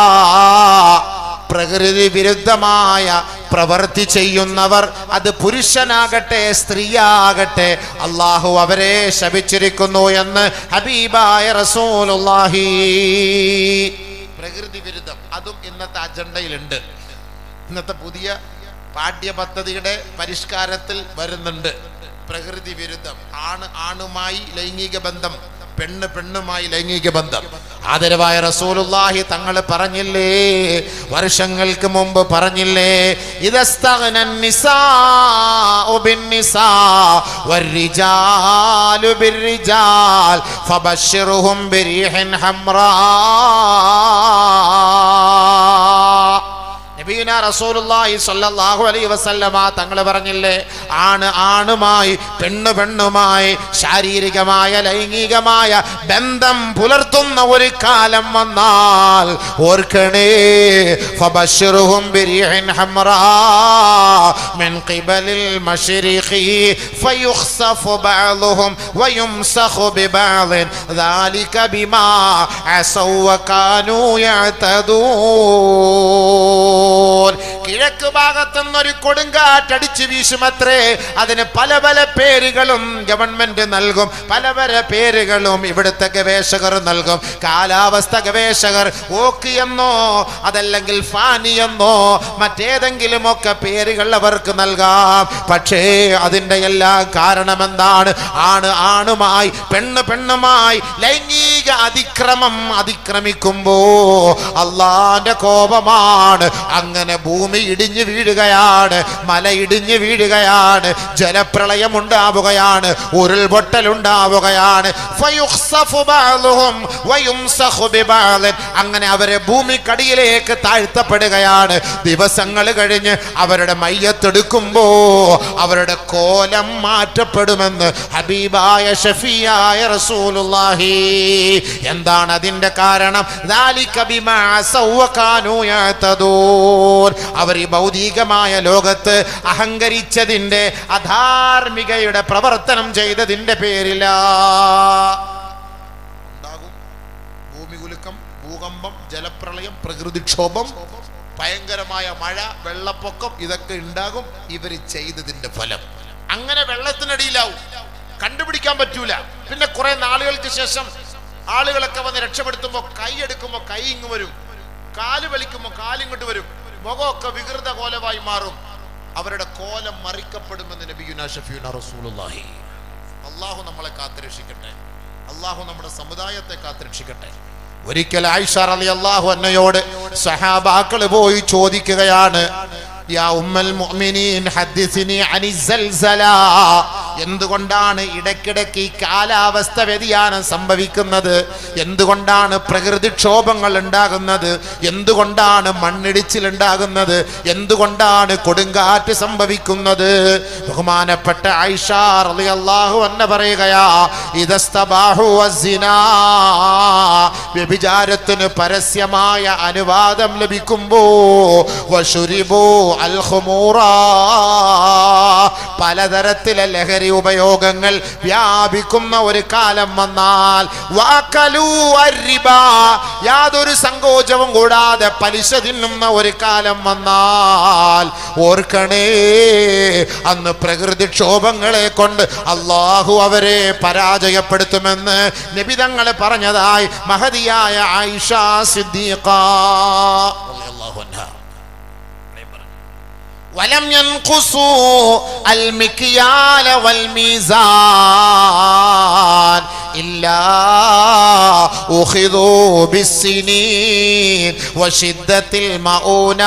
പ്രകൃതി വിരുദ്ധമായ പ്രവൃത്തി ചെയ്യുന്നവർ അത് പുരുഷനാകട്ടെ സ്ത്രീയാകട്ടെ അള്ളാഹു അവരെ ശപിച്ചിരിക്കുന്നു എന്ന് ഹബീബായ റസൂലുള്ളാഹി പ്രകൃതി വിരുദ്ധം അതും ഇന്നത്തെ അജണ്ടയിലുണ്ട് ഇന്നത്തെ പുതിയ പാഠ്യപദ്ധതിയുടെ പരിഷ്കാരത്തിൽ വരുന്നുണ്ട് പ്രകൃതി വിരുദ്ധം ആണ് ആണുമായി ലൈംഗിക ബന്ധം പെണ്ണ് പെണ്ണുമായി ലൈംഗിക ബന്ധം ആദരവായ റസൂലുള്ളാഹി തങ്ങൾ പറഞ്ഞില്ലേ വർഷങ്ങൾക്ക് മുമ്പ് പറഞ്ഞില്ലേ ഇദസ്തഗ്നൻ നിസാഉ ബിന്നിസാ വർരിജാലു ബിർരിജാൽ ഫബശ്ശിർഹും ബിരീഹിൻ ഹംറാ നബീന റസൂലുള്ളാഹി സ്വല്ലല്ലാഹു അലൈഹി വസല്ലമ തങ്ങൾ പറഞ്ഞില്ലേ ആണ് ആണുമായി പെണ്ണ് പെണ്ണുമായി ശാരീരികമായ ലൈംഗികമായ ബന്ധം പുലർത്തുന്ന ഒരു കാലം വന്നാൽ ഓർക്കണേ ഫബശ്ശിർഹും ബിരീഹിൻ ഹംറാ മിൻ ഖിബലിൽ മശ്രിഖി ഫയുഖ്സഫു ബഅദുഹും വയുംസഖു ബിബഅദിൻ ذلك بما عصوا وكانوا يعتدون കിഴക്ക് ഭാഗത്തു നിന്നൊരു കൊടുങ്കാറ്റടിച്ച് വീശുമത്രേ അതിന് പല പല പേരുകളും ഗവൺമെന്റ് നൽകും പല പല പേരുകളും ഇവിടുത്തെ ഗവേഷകർ നൽകും കാലാവസ്ഥ ഗവേഷകർ ഓക്ക് എന്നോ അതല്ലെങ്കിൽ ഫാനി എന്നോ മറ്റേതെങ്കിലും ഒക്കെ പേരുകൾ അവർക്ക് നൽകാം പക്ഷേ അതിൻ്റെ എല്ലാം കാരണം എന്താണ് ആണ് ആണുമായി പെണ്ണ് പെണ്ണുമായി ലൈംഗിക അതിക്രമം അതിക്രമിക്കുമ്പോ അള്ളാന്റെ കോപമാണ് അങ്ങനെ ഭൂമി ഇടിഞ്ഞു വീഴുകയാണ് മല ഇടിഞ്ഞു വീഴുകയാണ് ജലപ്രളയം ഉണ്ടാവുകയാണ് ഉരുൾപൊട്ടൽ ഉണ്ടാവുകയാണ് ഫയുഖ്സഫു ബഅദുഹും വയുംസഖു ബിബഅദിൻ. അങ്ങനെ അവരെ ഭൂമിക്കടിയിലേക്ക് താഴ്ത്തപ്പെടുകയാണ് ദിവസങ്ങൾ കഴിഞ്ഞ് അവരുടെ മയ്യത്തെടുക്കുമ്പോ അവരുടെ കോലം മാറ്റപ്പെടുമെന്ന് ഹബീബായ ഷഫിയായ റസൂലുള്ളാഹി എന്താണ് അതിന്റെ കാരണം ذَلِكَ بِمَا عَصَوْا وَكَانُوا يَعْتَدُونَ. അവർ ഈ ഭൗതികമായ ലോകത്ത് അഹങ്കരിച്ചതിന്റെ അധാർമികയുടെ പ്രവർത്തനം ചെയ്തതിന്റെ പേരില ഉണ്ടാകും ഭൂമി കുലുക്കം ഭൂകമ്പം ജലപ്രളയം പ്രകൃതിക്ഷോഭം ഭയങ്കരമായ മഴ വെള്ളപ്പൊക്കം ഇതൊക്കെ ഉണ്ടാകും ഇവർ ചെയ്തതിന്റെ ഫലം അങ്ങനെ വെള്ളത്തിനടിയിലാവും കണ്ടുപിടിക്കാൻ പറ്റൂല പിന്നെ കുറെ നാളുകൾക്ക് ശേഷം ആളുകളൊക്കെ വന്ന് രക്ഷപ്പെടുത്തുമ്പോ കൈ എടുക്കുമ്പോ കൈ ഇങ്ങ് വരും കാല് വലിക്കുമ്പോ കാലിങ്ങോട്ട് വരും മുഖമൊക്കെ വികൃത കോലമായി മാറും അവരുടെ കോലം മറിക്കപ്പെടുമെന്ന് നബിയുന ഷഫിയുന റസൂലുള്ളാഹി അള്ളാഹു നമ്മളെ കാത്തുരക്ഷിക്കട്ടെ അള്ളാഹു നമ്മുടെ സമുദായത്തെ കാത്തുരക്ഷിക്കട്ടെ ഒരിക്കൽ ആയിഷ അലി അള്ളാഹു അന്നയോട് സഹാബാക്കൾ പോയി ചോദിക്കുകയാണ് യാ ഉമ്മൽ മുഅ്മിനീൻ ഹദ്ദിസിനി അനി സൽസല എന്തുകൊണ്ടാണ് ഇടയ്ക്കിടയ്ക്ക് ഈ കാലാവസ്ഥ വ്യതിയാനം സംഭവിക്കുന്നത് എന്തുകൊണ്ടാണ് പ്രകൃതിക്ഷോഭങ്ങൾ ഉണ്ടാകുന്നത് എന്തുകൊണ്ടാണ് മണ്ണിടിച്ചിൽ ഉണ്ടാകുന്നത് എന്തുകൊണ്ടാണ് കൊടുങ്കാറ്റ് സംഭവിക്കുന്നത് ബഹുമാനപ്പെട്ട ഐഷ റളിയല്ലാഹു അന്ന പറയുകയാ ഇദസ്തബാഹു വസ്സിനാ വ്യഭിചാരത്തിന് പരസ്യമായ അനുവാദം ലഭിക്കുമ്പോ വശുരിബോ അൽ ഖുമൂറ പലതരത്തിലെ ലഹരി ലഹരി ഉപയോഗങ്ങൾ വ്യാപിക്കുന്ന ഒരു കാലം വന്നാൽ വാക്കലൂ അരിബ യാതൊരു സങ്കോചവും കൂടാതെ പലിശ തിന്നുന്ന ഒരു കാലം വന്നാൽ ഓർക്കണേ അന്ന് പ്രകൃതിക്ഷോഭങ്ങളെ കൊണ്ട് അള്ളാഹു അവരെ പരാജയപ്പെടുത്തുമെന്ന് നിബിതങ്ങളെ പറഞ്ഞതായി മഹതിയായ ആയിഷ സിദ്ദീഖ റളിയല്ലാഹു അൻഹാ ولم ينقصوا المكيال والميزان إلا أخذوا بالسنين وشدة المؤونة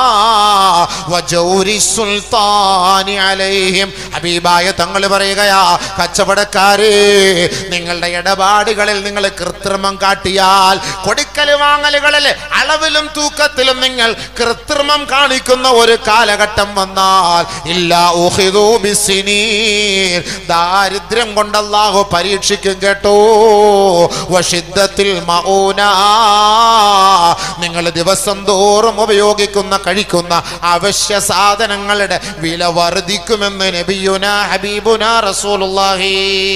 وجور السلطان عليهم ഹബീബായ തങ്ങൾ പറയുകയാ കച്ചവടക്കാരെ നിങ്ങളുടെ ഇടപാടുകളിൽ നിങ്ങൾ കൃത്രിമം കാട്ടിയാൽ കൊടുക്കൽ വാങ്ങലുകളിൽ അളവിലും തൂക്കത്തിലും നിങ്ങൾ കൃത്രിമം കാണിക്കുന്ന ഒരു കാലഘട്ടം വന്നാൽ ഇല്ല ഊഹിദൂ ബിസ്സിനീൻ. ദാരിദ്ര്യം കൊണ്ട് അല്ലാഹു പരീക്ഷിക്കും കേട്ടോ വഷിദ്ധത്തിൽ മൗന നിങ്ങൾ ദിവസം തോറും ഉപയോഗിക്കുന്ന കഴിക്കുന്ന അവശ്യ സാധനങ്ങളുടെ വില വർദ്ധിക്കുമെന്ന് നബിയുന ഹബീബുന റസൂലുള്ളാഹി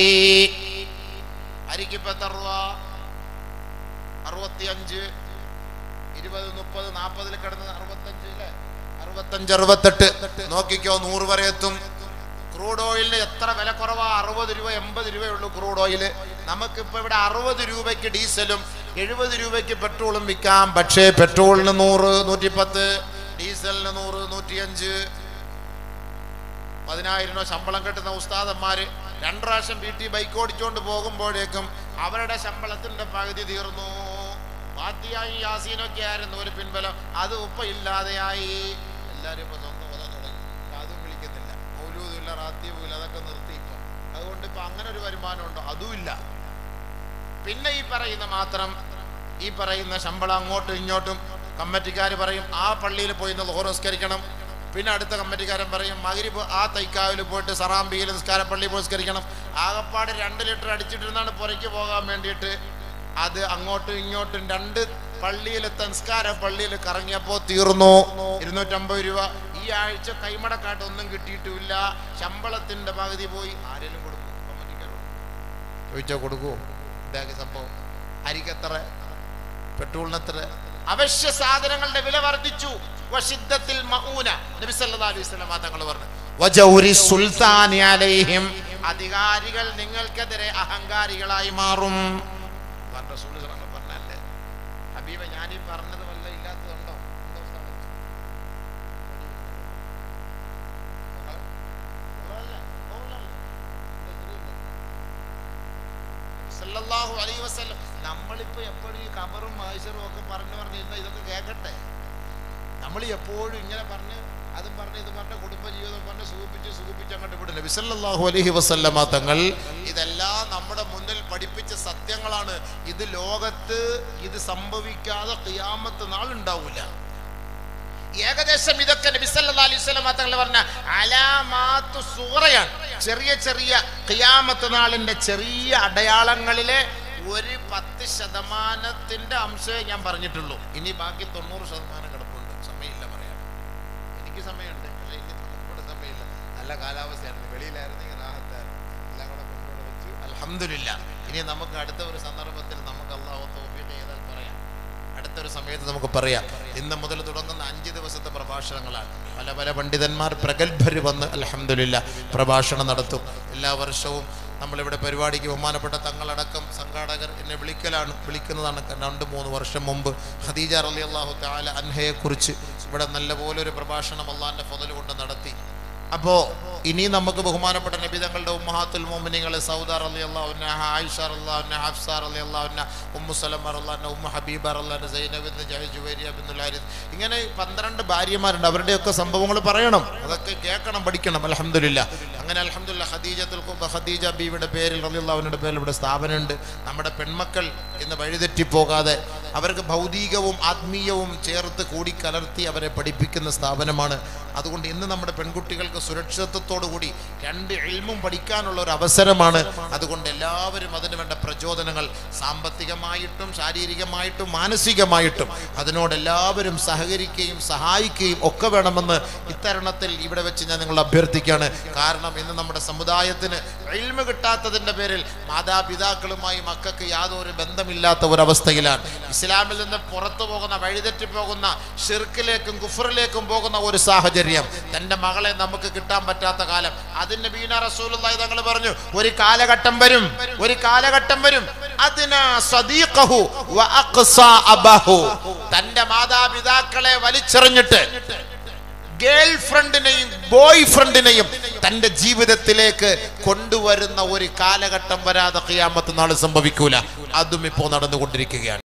അരിക്കിപ്പോ എത്ര രൂപ അറുപത്തിയഞ്ച് ഇരുപത് മുപ്പത് നാൽപ്പതിൽ കിടന്ന് അറുപത്തഞ്ച് അല്ലേ അറുപത്തഞ്ച് അറുപത്തെട്ട് നോക്കിക്കോ നൂറ് വരെ എത്തും ക്രൂഡ് ഓയിലിന് എത്ര വില കുറവാ അറുപത് രൂപ എൺപത് രൂപയുള്ളൂ ക്രൂഡ് ഓയിൽ നമുക്കിപ്പോൾ ഇവിടെ അറുപത് രൂപയ്ക്ക് ഡീസലും എഴുപത് രൂപയ്ക്ക് പെട്രോളും വിൽക്കാം പക്ഷേ പെട്രോളിന് നൂറ് നൂറ്റിപ്പത്ത് ഡീസലിന് നൂറ് നൂറ്റിയഞ്ച് പതിനായിരം രൂപ ശമ്പളം കിട്ടുന്ന ഉസ്താദന്മാര് രണ്ടു പ്രാവശ്യം വീട്ടിൽ ബൈക്ക് ഓടിച്ചുകൊണ്ട് പോകുമ്പോഴേക്കും അവരുടെ ശമ്പളത്തിന്റെ പകുതി തീർന്നു പാത്തിയായി യാസീനൊക്കെ ആയിരുന്നു ഒരു പിൻബലം അത് ഉപ്പ ഇല്ലാതെയായി എല്ലാവരും ഇപ്പൊ സ്വന്തം ഓതാൻ തുടങ്ങി ഇപ്പൊ അതും വിളിക്കുന്നില്ല മൗലൂദില്ല റാത്തീവുമില്ല അതൊക്കെ നിർത്തി ഇപ്പൊ അതുകൊണ്ട് ഇപ്പൊ അങ്ങനെ ഒരു വരുമാനം ഉണ്ടോ അതുമില്ല പിന്നെ ഈ പറയുന്ന മാത്രം ഈ പറയുന്ന ശമ്പളം അങ്ങോട്ടും ഇങ്ങോട്ടും കമ്മിറ്റിക്കാർ പറയും ആ പള്ളിയിൽ പോയി നിന്ന് ലോഹർ നിസ്കരിക്കണം പിന്നെ അടുത്ത കമ്മിറ്റിക്കാരൻ പറയും മകരിപ്പ് ആ തൈക്കാവിൽ പോയിട്ട് സറാമ്പിയിൽ നിസ്കാര പള്ളിയിൽ പോയി നിസ്കരിക്കണം ആകപ്പാട് രണ്ട് ലിറ്റർ അടിച്ചിട്ടിരുന്നാണ് പുറയ്ക്ക് പോകാൻ വേണ്ടിയിട്ട് അത് അങ്ങോട്ടും ഇങ്ങോട്ടും രണ്ട് പള്ളിയിലെത്ത നിസ്കാര പള്ളിയിൽ കറങ്ങിയപ്പോൾ തീർന്നു ഇരുന്നൂറ്റമ്പത് രൂപ ഈ ആഴ്ച കൈമടക്കാട്ട് ഒന്നും കിട്ടിയിട്ടുമില്ല ശമ്പളത്തിന്റെ പകുതി പോയി ആരെങ്കിലും കൊടുക്കും കമ്മിറ്റിക്കാർ ചോദിച്ചാൽ കൊടുക്കുമോ ഇതാക്കി സംഭവം അരിക്കെത്ര പെട്രോളിനെത്ര അവശ്യ സാധനങ്ങളുടെ വില വർദ്ധിച്ചു വശിദ്ധത്തിൽ മഊന നബി സല്ലല്ലാഹു അലൈഹി വസല്ലം തങ്ങൾ പറഞ്ഞു വജൗരി സുൽത്താനി അലൈഹിം അധികാരികൾ നിങ്ങൾക്കെതിരെ അഹങ്കാരികളായി മാറും അള്ളാഹ് റസൂൽ സ്വല്ലല്ലാഹു അലൈഹി വസല്ലം പറഞ്ഞല്ലേ ഹബീബ ഞാൻ ഈ പറഞ്ഞത് വല്ല ഇല്ലാത്തതുണ്ടോ ഉണ്ടോ ഉസ്താദേ? ഉള്ളതല്ലേ? ഉള്ളതല്ലേ? സല്ലല്ലാഹു അലൈഹി വസല്ലം നമ്മളിപ്പോ എപ്പോഴും ഈ ഖബറും മഹേശ്വറും ഒക്കെ പറഞ്ഞു പറഞ്ഞിരുന്ന ഇതൊക്കെ കേൾക്കട്ടെ നമ്മൾ എപ്പോഴും ഇങ്ങനെ പറഞ്ഞ് അതും പറഞ്ഞ് ഇത് പറഞ്ഞ് കുടുംബജീവിതം പറഞ്ഞ് സുഖിപ്പിച്ച് സുഖിപ്പിച്ച് അങ്ങോട്ട് വിടില്ല വിസല്ലാഹു അലൈഹി വസല്ലമ തങ്ങൾ ഇതെല്ലാം നമ്മുടെ മുന്നിൽ പഠിപ്പിച്ച സത്യങ്ങളാണ് ഇത് ലോകത്ത് ഇത് സംഭവിക്കാതെ ഖിയാമത്ത് നാളുണ്ടാവൂല ഏകദേശം ഇതൊക്കെ നബി സല്ലല്ലാഹു അലൈഹി വസല്ലം തങ്ങൾ പറഞ്ഞ അലാമാത്തു സൂറയാണ് ചെറിയ ചെറിയ ഖിയാമത്ത് നാളിന്റെ ചെറിയ അടയാളങ്ങളിലെ ഒരു പത്ത് ശതമാനത്തിന്റെ അംശമേ ഞാൻ പറഞ്ഞിട്ടുള്ളൂ ഇനി ബാക്കി തൊണ്ണൂറ് ശതമാനം കിടപ്പുണ്ട് സമയമില്ല പറയാൻ എനിക്ക് സമയമുണ്ട് പക്ഷേ ഇനി നമുക്കൂടെ സമയമില്ല നല്ല കാലാവസ്ഥയായിരുന്നു വെളിയിലായിരുന്നെങ്കിൽ റാഹത്തായിരുന്നു എല്ലാം കൂടെ കൊണ്ടുകൂടെ വെച്ചു അൽഹംദുലില്ല ഇനി നമുക്ക് അടുത്ത ഒരു സന്ദർഭത്തിൽ നമുക്ക് അള്ളാഹു തൗഫീഖ് ചെയ്താൽ പറയാം അടുത്തൊരു സമയത്ത് നമുക്ക് പറയാം ഇന്ന് മുതൽ തുടങ്ങുന്ന അഞ്ച് ദിവസത്തെ പ്രഭാഷണങ്ങളാണ് പല പല പണ്ഡിതന്മാർ പ്രഗത്ഭർ വന്ന് അലഹമില്ല പ്രഭാഷണം നടത്തും എല്ലാ വർഷവും നമ്മളിവിടെ പരിപാടിക്ക് ബഹുമാനപ്പെട്ട തങ്ങളടക്കം സംഘാടകർ എന്നെ വിളിക്കലാണ് വിളിക്കുന്നതാണ് രണ്ട് മൂന്ന് വർഷം മുമ്പ് ഖദീജ റലി അള്ളാഹു താല അൻഹയെക്കുറിച്ച് ഇവിടെ നല്ലപോലെ ഒരു പ്രഭാഷണം അള്ളാഹിൻ്റെ ഫതൽ കൊണ്ട് നടത്തി അപ്പോൾ ഇനി നമുക്ക് ബഹുമാനപ്പെട്ട നബിതങ്ങളുടെ ഉമ്മഹാത്തുൽ മോമിനികളെ സൗദാർ അലി അള്ളാഹുന്ന ആയിഷ അള്ളാഹുന്ന ഹഫ്സാർ അലി അള്ളാഹുന്ന ഉമ്മു സലം അള്ളാഹുന്ന ഉമ്മ ഹബീബ് അള്ളാഹുന്ന സൈനബിൻ ജുവേരിയ ബിൻ ഹാരിസ് ഇങ്ങനെ പന്ത്രണ്ട് ഭാര്യമാരുണ്ട് അവരുടെയൊക്കെ സംഭവങ്ങൾ പറയണം അതൊക്കെ കേൾക്കണം പഠിക്കണം അലഹമില്ല അങ്ങനെ അലഹമില്ല ഖദീജത്തുൽ ഖുബ ഖദീജ ബീവിയുടെ പേരിൽ റലി അള്ളാഹുവിൻ്റെ പേരിൽ ഇവിടെ സ്ഥാപനമുണ്ട് നമ്മുടെ പെൺമക്കൾ ഇന്ന് വഴിതെറ്റിപ്പോകാതെ അവർക്ക് ഭൗതികവും ആത്മീയവും ചേർത്ത് കൂടിക്കലർത്തി അവരെ പഠിപ്പിക്കുന്ന സ്ഥാപനമാണ് അതുകൊണ്ട് ഇന്ന് നമ്മുടെ പെൺകുട്ടികൾക്ക് സുരക്ഷിതത്വത്തോടു കൂടി രണ്ട് എൽമും പഠിക്കാനുള്ള ഒരു അവസരമാണ് അതുകൊണ്ട് എല്ലാവരും അതിന് വേണ്ട പ്രചോദനങ്ങൾ സാമ്പത്തികമായിട്ടും ശാരീരികമായിട്ടും മാനസികമായിട്ടും അതിനോട് എല്ലാവരും സഹകരിക്കുകയും സഹായിക്കുകയും ഒക്കെ വേണമെന്ന് ഇത്തരുണത്തിൽ ഇവിടെ വെച്ച് ഞാൻ നിങ്ങൾ അഭ്യർത്ഥിക്കുകയാണ് കാരണം ഇന്ന് നമ്മുടെ സമുദായത്തിന് എൽമ കിട്ടാത്തതിൻ്റെ പേരിൽ മാതാപിതാക്കളുമായി മക്കൾക്ക് യാതൊരു ബന്ധമില്ലാത്ത ഒരവസ്ഥയിലാണ് ഇസ്ലാമിൽ നിന്ന് പുറത്തു പോകുന്ന വഴിതെറ്റി പോകുന്ന ഷിർക്കിലേക്കും കുഫറിലേക്കും പോകുന്ന ഒരു സാഹചര്യം തൻ്റെ മകളെ നമുക്ക് കിട്ടാൻ പറ്റാത്ത കാലം അതിന് ബീന റസൂലുള്ളാഹി തങ്ങൾ പറഞ്ഞു ഒരു കാലഘട്ടം വരും ഒരു കാലഘട്ടം വരും അതിനാ സദീഖഹു വ അഖ്സാ അബഹു തൻ്റെ മാതാപിതാക്കളെ വലിച്ചെറിഞ്ഞിട്ട് ഗേൾ ഫ്രണ്ടിനെയും ബോയ് ഫ്രണ്ടിനെയും തന്റെ ജീവിതത്തിലേക്ക് കൊണ്ടുവരുന്ന ഒരു കാലഘട്ടം വരാതെ ഖിയാമത്ത് നാൾ സംഭവിക്കൂല അതും ഇപ്പോൾ നടന്നുകൊണ്ടിരിക്കുകയാണ്